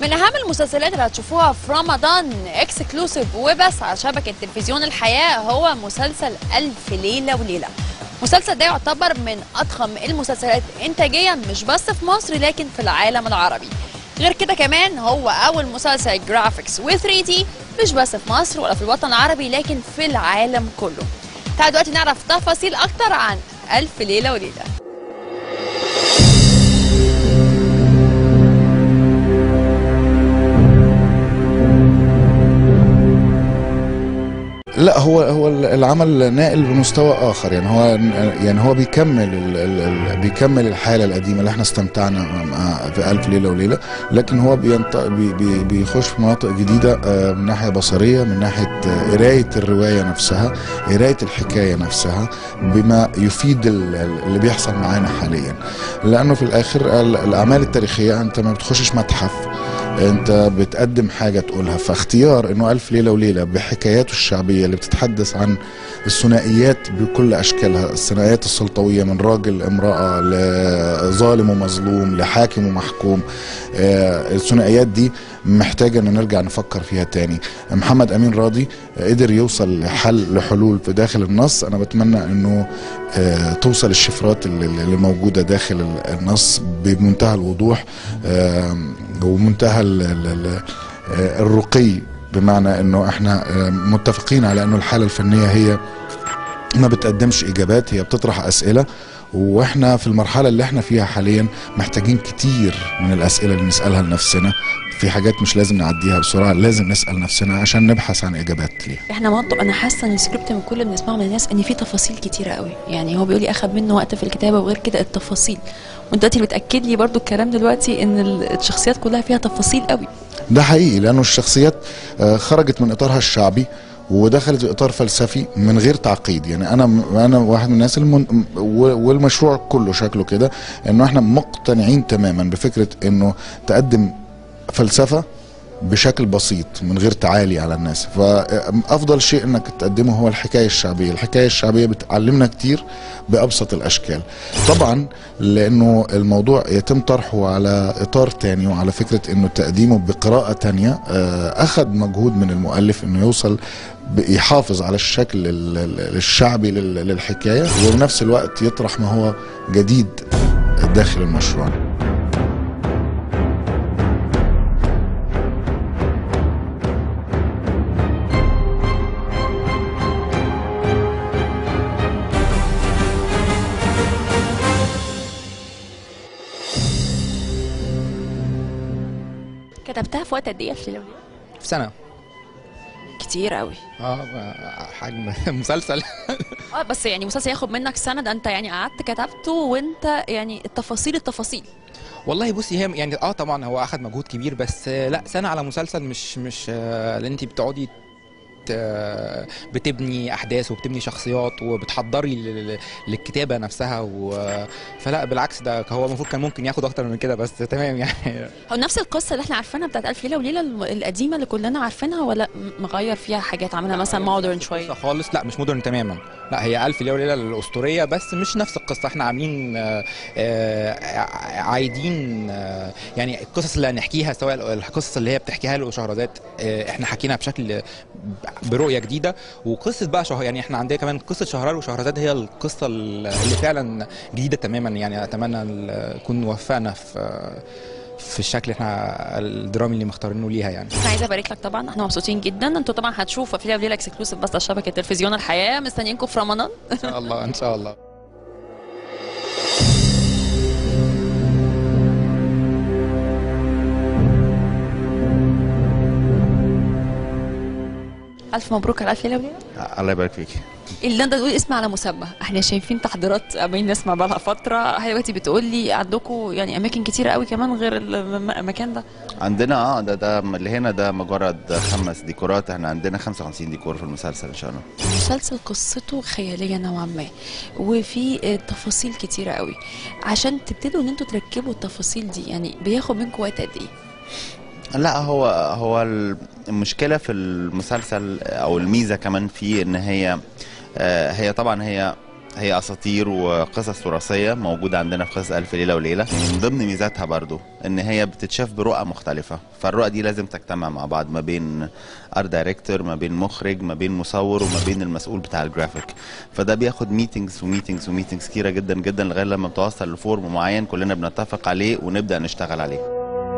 من اهم المسلسلات اللي هتشوفوها في رمضان اكسكلوسيف وبس على شبكه تلفزيون الحياه هو مسلسل الف ليله وليله المسلسل ده يعتبر من اضخم المسلسلات انتاجيا مش بس في مصر لكن في العالم العربي غير كده كمان هو اول مسلسل جرافيكس و 3 دي مش بس في مصر ولا في الوطن العربي لكن في العالم كله تعالوا دلوقتي نعرف تفاصيل اكتر عن الف ليله وليله لا هو هو العمل ناقل بمستوى اخر يعني هو يعني هو بيكمل ال ال بيكمل الحاله القديمه اللي احنا استمتعنا مع- في الف ليله وليله لكن هو بينط بي بي بيخش في مناطق جديده آه، من ناحيه بصريه من ناحيه آه، قرايه الروايه نفسها قرايه الحكايه نفسها بما يفيد ال- ال- اللي بيحصل معانا حاليا لانه في الاخر ال- الاعمال التاريخيه انت ما بتخشش متحف انت بتقدم حاجه تقولها فاختيار انه الف ليله وليله بحكاياته الشعبيه اللي بتتحدث عن الثنائيات بكل اشكالها الثنائيات السلطويه من راجل امراه لظالم ومظلوم لحاكم ومحكوم آه، الثنائيات دي محتاجه ان نرجع نفكر فيها تاني محمد امين راضي قدر يوصل لحل لحلول في داخل النص انا بتمنى انه آه، توصل الشفرات اللي اللي موجوده داخل ال- النص بمنتهى الوضوح آه، ومنتهى ال- ال- ال- آه، الرقي بمعنى انه احنا آه، متفقين على انه الحاله الفنيه هي ما بتقدمش اجابات هي بتطرح اسئله واحنا في المرحله اللي احنا فيها حاليا محتاجين كتير من الاسئله اللي نسالها لنفسنا في حاجات مش لازم نعديها بسرعه لازم نسال نفسنا عشان نبحث عن اجابات ليها احنا برضه انا حاسه ان السكريبت من كل اللي بنسمعه من الناس ان في تفاصيل كتيره قوي يعني هو بيقول لي اخد منه وقت في الكتابه وغير كده التفاصيل وانت دلوقتي بتاكد لي برضه الكلام دلوقتي ان ال- الشخصيات كلها فيها تفاصيل قوي ده حقيقي لانه الشخصيات آه، خرجت من اطارها الشعبي ودخلت في اطار فلسفي من غير تعقيد يعني انا انا واحد من الناس المن... و- والمشروع كله شكله كده انه احنا مقتنعين تماما بفكره انه تقدم فلسفه بشكل بسيط من غير تعالي على الناس فافضل شيء انك تقدمه هو الحكايه الشعبيه الحكايه الشعبيه بتعلمنا كتير بابسط الاشكال طبعا لانه الموضوع يتم طرحه على اطار تاني وعلى فكره انه تقديمه بقراءه تانية آه، اخذ مجهود من المؤلف انه يوصل ب- يحافظ على الشكل ال- ال- الشعبي لل- للحكايه وبنفس الوقت يطرح ما هو جديد داخل المشروع كتبتها في وقت قد ايه في ليلة في سنة كتير قوي اه حجم مسلسل اه بس يعني مسلسل ياخد منك سنه ده انت يعني قعدت كتبته وانت يعني التفاصيل التفاصيل والله بصي هي يعني اه طبعا هو اخد مجهود كبير بس آه، لا سنة على مسلسل مش مش آه، لان انت بتقعدي ت- بتبني احداث وبتبني شخصيات وبتحضري لل- للكتابه نفسها و... فلا بالعكس ده هو المفروض كان ممكن ياخد اكتر من كده بس تمام يعني هو نفس القصه اللي احنا عارفينها بتاعت الف ليله وليله الم- القديمه اللي كلنا عارفينها ولا م- مغير فيها حاجات عاملها مثلا مودرن شويه قصة خالص لا مش مودرن تماما لا هي ألف ليلة وليلة الأسطورية بس مش نفس القصة احنا عاملين آه، آه، عايدين آه، يعني القصص اللي هنحكيها سواء القصص اللي هي بتحكيها له شهرزاد آه، احنا حكينا بشكل برؤية جديدة وقصة بقى شهر يعني احنا عندنا كمان قصة شهرار وشهرزاد هي القصة اللي فعلا جديدة تماما يعني أتمنى ال- نكون وفقنا في في الشكل احنا الدرامي اللي مختارينه ليها يعني انا عايزه ابارك لك طبعا احنا مبسوطين جدا انتوا طبعا هتشوفوا في ليله وليله اكسكلوسيف بس على شبكه تلفزيون الحياه مستنيينكم في رمضان ان شاء الله ان شاء الله الف مبروك على الف ليله وليله الله يبارك فيك اللي انت تقول اسم على مسمى احنا شايفين تحضيرات عمالين نسمع بقى لها فتره هي دلوقتي بتقول لي عندكم يعني اماكن كتيره قوي كمان غير الم- المكان ده عندنا اه ده ده اللي هنا ده مجرد خمس ديكورات احنا عندنا 55 ديكور في المسلسل ان شاء الله مسلسل قصته خياليه نوعا ما وفي آه، تفاصيل كتيره قوي عشان تبتدوا ان انتوا تركبوا التفاصيل دي يعني بياخد منكم وقت قد ايه لا هو هو المشكله في المسلسل او الميزه كمان فيه ان هي آه، هي طبعا هي هي اساطير وقصص تراثيه موجوده عندنا في قصص الف ليله وليله من ضمن ميزاتها برضو ان هي بتتشاف برؤى مختلفه فالرؤى دي لازم تجتمع مع بعض ما بين ارت دايركتور ما بين مخرج ما بين مصور وما بين المسؤول بتاع الجرافيك فده بياخد ميتينجز وميتينجز وميتينجز كتيره جدا جدا لغايه لما بتوصل لفورم معين كلنا بنتفق عليه ونبدا نشتغل عليه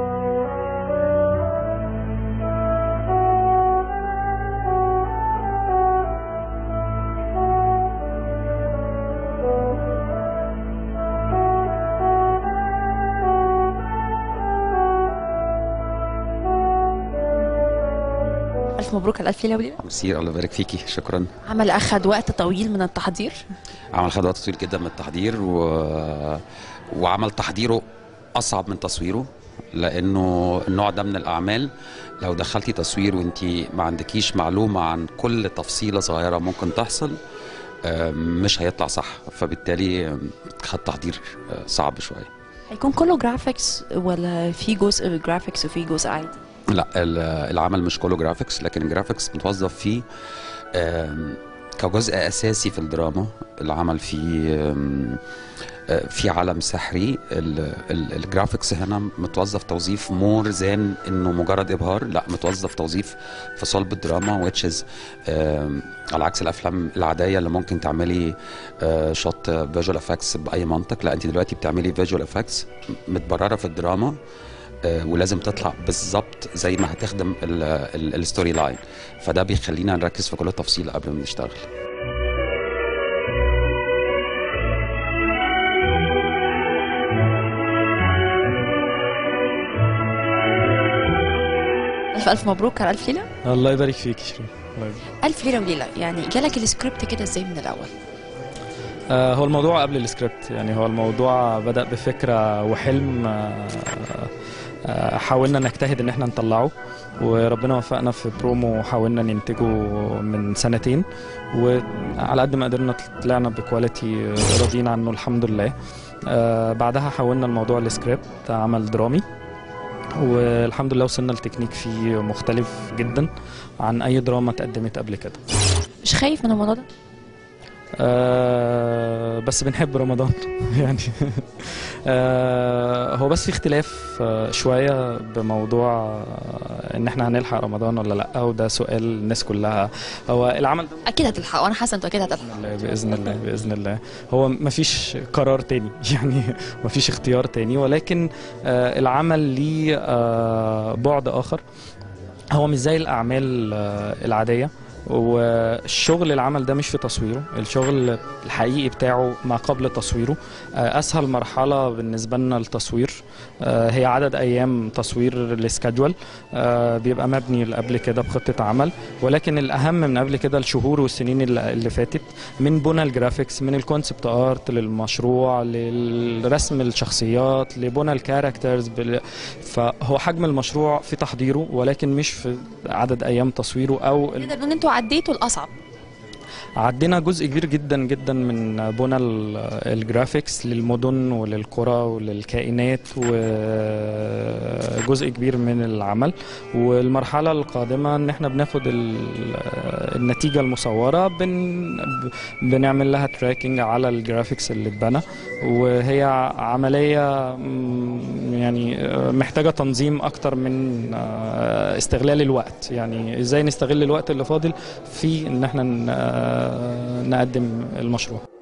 الف مبروك على الف ليله وليله ميرسي الله يبارك فيكي شكرا عمل اخد وقت طويل من التحضير عمل خد وقت طويل جدا من التحضير و... وعمل تحضيره اصعب من تصويره لانه النوع ده من الاعمال لو دخلتي تصوير وانت ما عندكيش معلومه عن كل تفصيله صغيره ممكن تحصل آه، مش هيطلع صح فبالتالي آه، خد تحضير آه، صعب شويه هيكون كله جرافيكس ولا في جزء جرافيكس وفي جزء عادي لا ال- العمل مش كله جرافيكس لكن الجرافيكس متوظف فيه آم، كجزء اساسي في الدراما العمل فيه آم، آه، في عالم سحري ال- ال- الجرافيكس هنا متوظف توظيف مور زان انه مجرد ابهار لا متوظف توظيف في صلب الدراما which is آم، على عكس الافلام العاديه اللي ممكن تعملي شوت فيجوال افكتس باي منطق لا انت دلوقتي بتعملي فيجوال افكتس متبرره في الدراما آه، ولازم تطلع بالظبط زي ما هتخدم الستوري لاين فده بيخلينا نركز في كل تفصيله قبل ما نشتغل الف الف مبروك على الف ليله الله يبارك فيك شيرين الله يبارك. الف ليله وليله يعني جالك السكريبت كده ازاي من الاول آه هو الموضوع قبل السكريبت يعني هو الموضوع بدأ بفكرة وحلم آه آه حاولنا نجتهد ان احنا نطلعه وربنا وفقنا في برومو وحاولنا ننتجه من سنتين وعلى قد ما قدرنا طلعنا بكواليتي راضيين عنه الحمد لله آه بعدها حولنا الموضوع لسكريبت عمل درامي والحمد لله وصلنا لتكنيك فيه مختلف جدا عن اي دراما اتقدمت قبل كده مش خايف من الموضوع ده آه بس بنحب رمضان يعني آه هو بس في اختلاف آه شوية بموضوع آه ان احنا هنلحق رمضان ولا لا وده سؤال الناس كلها هو العمل ده اكيد هتلحق وانا حاسه انتوا اكيد هتلحقوا بإذن الله بإذن الله بإذن الله هو مفيش قرار تاني يعني مفيش اختيار تاني ولكن آه العمل ليه آه بعد آخر هو مش زي الأعمال آه العادية والشغل العمل ده مش في تصويره الشغل الحقيقي بتاعه ما قبل تصويره آه، اسهل مرحله بالنسبه لنا التصوير آه، هي عدد ايام تصوير السكادجول آه، بيبقى مبني قبل كده بخطه عمل ولكن الاهم من قبل كده الشهور والسنين اللي اللي فاتت من بنى الجرافيكس من الكونسبت ارت للمشروع للرسم الشخصيات لبنى الكاركترز بال... فهو حجم المشروع في تحضيره ولكن مش في عدد ايام تصويره او ال- نقدر نقول ان انتوا عديتوا الاصعب عدينا جزء كبير جدا جدا من بنى ال- الجرافيكس للمدن وللقرى وللكائنات وجزء كبير من العمل والمرحلة القادمة ان احنا بناخد ال- النتيجة المصورة بن بنعمل لها تراكنج على الجرافيكس اللي اتبنى وهي عملية مم، يعني آه، محتاجة تنظيم اكتر من آه، استغلال الوقت يعني ازاي نستغل الوقت اللي فاضل في ان احنا ن- آه، نقدم المشروع